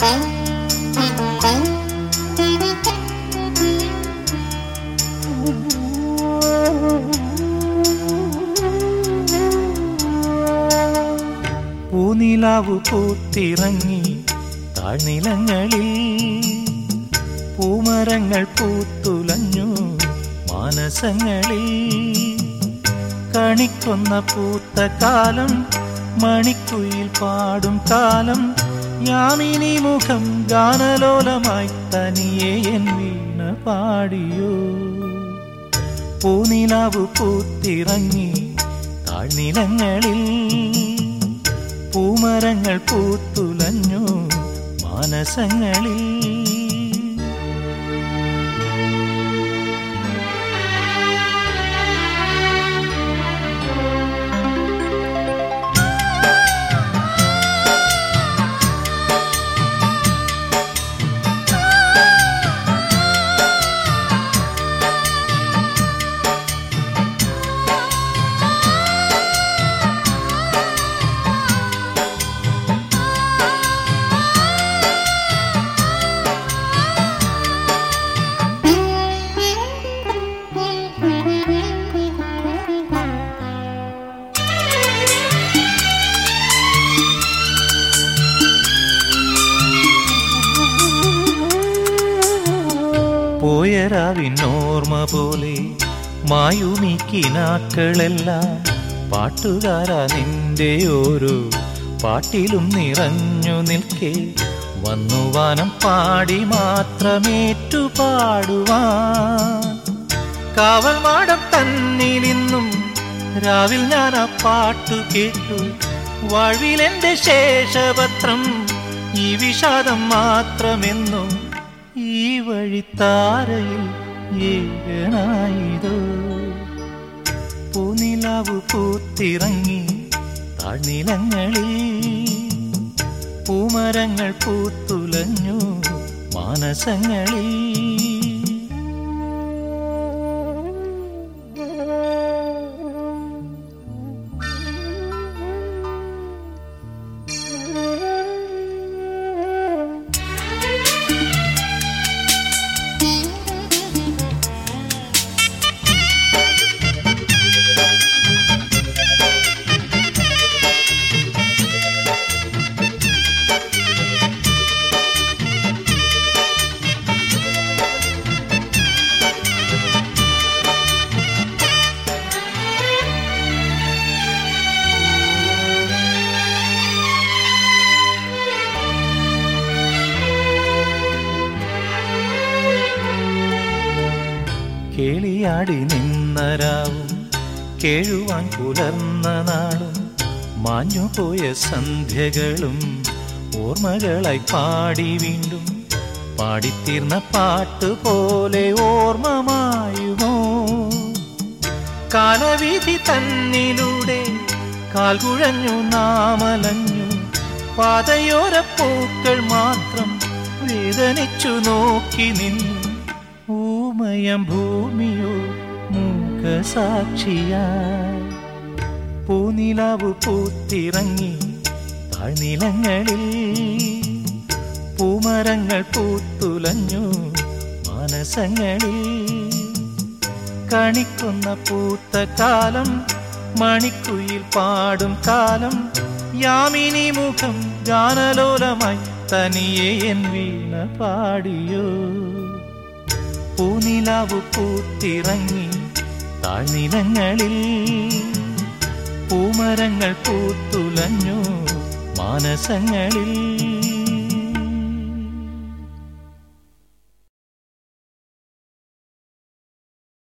പൂനിലാവു പൂത്തിറങ്ങി താഴ്നിലങ്ങളിൽ പൂമരങ്ങൾ പൂത്തുലഞ്ഞു മാനസങ്ങളിൽ കണിക്കൊന്ന പൂത്ത കാലം മണിക്കുയിൽ പാടും കാലം യാമിനി മുഖം ഗാനലോലമായി തനിയെ എൻ വീണ പാടിയോ പൂനിലാവു പൂത്തിറങ്ങി താഴ്നിലങ്ങളിൽ പൂമരങ്ങൾ പൂത്തുലഞ്ഞു മാനസങ്ങളിൽ പോയരാവിനോർമ്മ പോലെ മായുമീ കിനാക്കളെല്ലാം പാട്ടുകാരാ നിന്റെ ഓരോ പാട്ടിലും നിറഞ്ഞു നിൽക്കേ വന്നുവാനം പാടി മാത്രമേറ്റു പാടുവാൻ കാവൽ മാടം തന്നിലിന്നും രാവിൽ ഞാൻ ആ പാട്ടു കേട്ടു വാഴ്വിലെന്റെ ശേഷപത്രം ഈ വിഷാദം മാത്രമെന്നും ഈ വഴിത്താരയിൽ ഏകനായിതോ പൂനിലാവു പൂത്തിറങ്ങി താഴ്നിലങ്ങളിൽ പൂമരങ്ങൾ പൂത്തുലഞ്ഞു മാനസങ്ങളിൽ കേളിയാടി നിന്നരാവും കേഴുവാൻ പുലർന്ന നാളും മാഞ്ഞുപോയ സന്ധ്യകളും ഓർമ്മകളായി പാടി വീണ്ടും പാടിത്തീർന്ന പാട്ട് പോലെ ഓർമ്മമായുമോ കാലവീതി തന്നിലൂടെ കാൽകുഴഞ്ഞു നാമലഞ്ഞു പാതയോര പൂക്കൾ മാത്രം വേദനിച്ചു നോക്കി നിന്നു ഊമയം ഭൂമിയോ മൂകസാക്ഷിയായി പൂനിലാവു പൂത്തിറങ്ങി താഴ്നിലങ്ങളിൽ പൂമരങ്ങൾ പൂത്തുലഞ്ഞു മാനസങ്ങളിൽ കണിക്കുന്ന പൂത്ത കാലം മണിക്കുയിൽ പാടും കാലം യാമിനി മുഖം ഗാനലോലമായി തനിയെ എൻ വീണ പാടിയോ പൂനിലാവു പൂത്തിറങ്ങി താഴ്നിലങ്ങളിൽ പൂമരങ്ങൾ പൂത്തുലഞ്ഞു മാനസങ്ങളിൽ